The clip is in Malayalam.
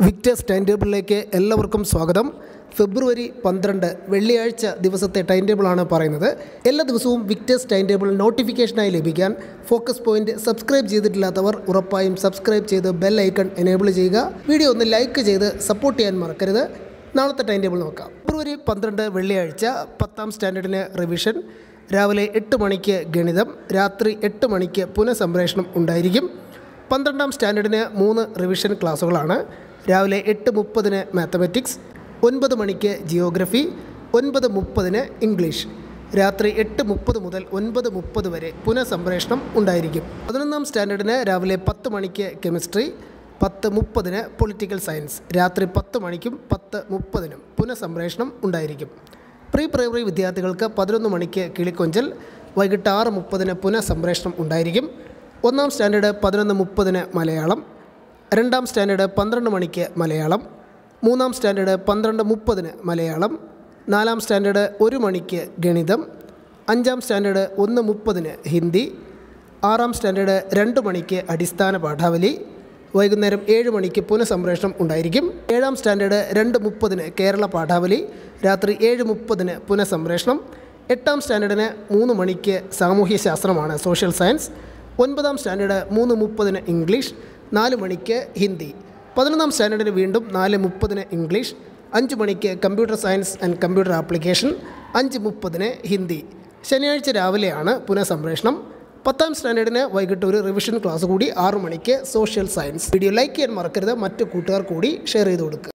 വിക്ടേഴ്സ് ടൈം ടേബിളിലേക്ക് എല്ലാവർക്കും സ്വാഗതം ഫെബ്രുവരി പന്ത്രണ്ട് വെള്ളിയാഴ്ച ദിവസത്തെ ടൈം ടേബിളാണ് പറയുന്നത് എല്ലാ ദിവസവും വിക്ടേഴ്സ് ടൈം ടേബിൾ നോട്ടിഫിക്കേഷനായി ലഭിക്കാൻ ഫോക്കസ് പോയിന്റ് സബ്സ്ക്രൈബ് ചെയ്തിട്ടില്ലാത്തവർ ഉറപ്പായും സബ്സ്ക്രൈബ് ചെയ്ത് ബെൽ ഐക്കൺ എനേബിൾ ചെയ്യുക വീഡിയോ ഒന്ന് ലൈക്ക് ചെയ്ത് സപ്പോർട്ട് ചെയ്യാൻ മറക്കരുത് നാളത്തെ ടൈം ടേബിൾ നോക്കാം ഫെബ്രുവരി പന്ത്രണ്ട് വെള്ളിയാഴ്ച പത്താം സ്റ്റാൻഡേർഡിന് റിവിഷൻ രാവിലെ എട്ട് മണിക്ക് ഗണിതം രാത്രി എട്ട് മണിക്ക് പുനഃസംപ്രേഷണം ഉണ്ടായിരിക്കും പന്ത്രണ്ടാം സ്റ്റാൻഡേർഡിന് മൂന്ന് റിവിഷൻ ക്ലാസ്സുകളാണ് രാവിലെ എട്ട് മുപ്പതിന് മാത്തമാറ്റിക്സ് ഒൻപത് മണിക്ക് ജിയോഗ്രഫി ഒൻപത് മുപ്പതിന് ഇംഗ്ലീഷ് രാത്രി എട്ട് മുപ്പത് മുതൽ ഒൻപത് മുപ്പത് വരെ പുനഃസംപ്രേഷണം ഉണ്ടായിരിക്കും പതിനൊന്നാം സ്റ്റാൻഡേർഡിന് രാവിലെ പത്ത് മണിക്ക് കെമിസ്ട്രി പത്ത് മുപ്പതിന് പൊളിറ്റിക്കൽ സയൻസ് രാത്രി പത്ത് മണിക്കും പത്ത് മുപ്പതിനും പുനഃസംപ്രേഷണം ഉണ്ടായിരിക്കും പ്രീ പ്രൈമറി വിദ്യാർത്ഥികൾക്ക് പതിനൊന്ന് മണിക്ക് കിളിക്കൊഞ്ചൽ വൈകിട്ട് ആറ് മുപ്പതിന് പുനഃസംപ്രേഷണം ഉണ്ടായിരിക്കും ഒന്നാം സ്റ്റാൻഡേർഡ് പതിനൊന്ന് മുപ്പതിന് മലയാളം രണ്ടാം സ്റ്റാൻഡേർഡ് പന്ത്രണ്ട് മണിക്ക് മലയാളം മൂന്നാം സ്റ്റാൻഡേർഡ് പന്ത്രണ്ട് മുപ്പതിന് മലയാളം നാലാം സ്റ്റാൻഡേർഡ് ഒരു മണിക്ക് ഗണിതം അഞ്ചാം സ്റ്റാൻഡേർഡ് ഒന്ന് മുപ്പതിന് ഹിന്ദി ആറാം സ്റ്റാൻഡേർഡ് രണ്ട് മണിക്ക് അടിസ്ഥാന പാഠാവലി വൈകുന്നേരം ഏഴ് മണിക്ക് പുനഃസംപ്രേഷണം ഉണ്ടായിരിക്കും ഏഴാം സ്റ്റാൻഡേർഡ് രണ്ട് മുപ്പതിന് കേരള പാഠാവലി രാത്രി ഏഴ് മുപ്പതിന് പുനഃസംപ്രേഷണം എട്ടാം സ്റ്റാൻഡേർഡിന് മൂന്ന് മണിക്ക് സാമൂഹ്യ ശാസ്ത്രമാണ് സോഷ്യൽ സയൻസ് ഒൻപതാം സ്റ്റാൻഡേർഡ് മൂന്ന് മുപ്പതിന് ഇംഗ്ലീഷ് നാല് മണിക്ക് ഹിന്ദി പതിനൊന്നാം സ്റ്റാൻഡേർഡിന് വീണ്ടും നാല് മുപ്പതിന് ഇംഗ്ലീഷ് അഞ്ച് മണിക്ക് computer science and computer application അഞ്ച് മുപ്പതിന് ഹിന്ദി ശനിയാഴ്ച രാവിലെയാണ് പുനഃസംപ്രേഷണം പത്താം സ്റ്റാൻഡേർഡിന് വൈകിട്ട് ഒരു റിവിഷൻ ക്ലാസ് കൂടി ആറു മണിക്ക് സോഷ്യൽ സയൻസ് വീഡിയോ ലൈക്ക് ചെയ്യാൻ മറക്കരുത് മറ്റു കൂട്ടുകാർ കൂടി ഷെയർ ചെയ്ത് കൊടുക്കുക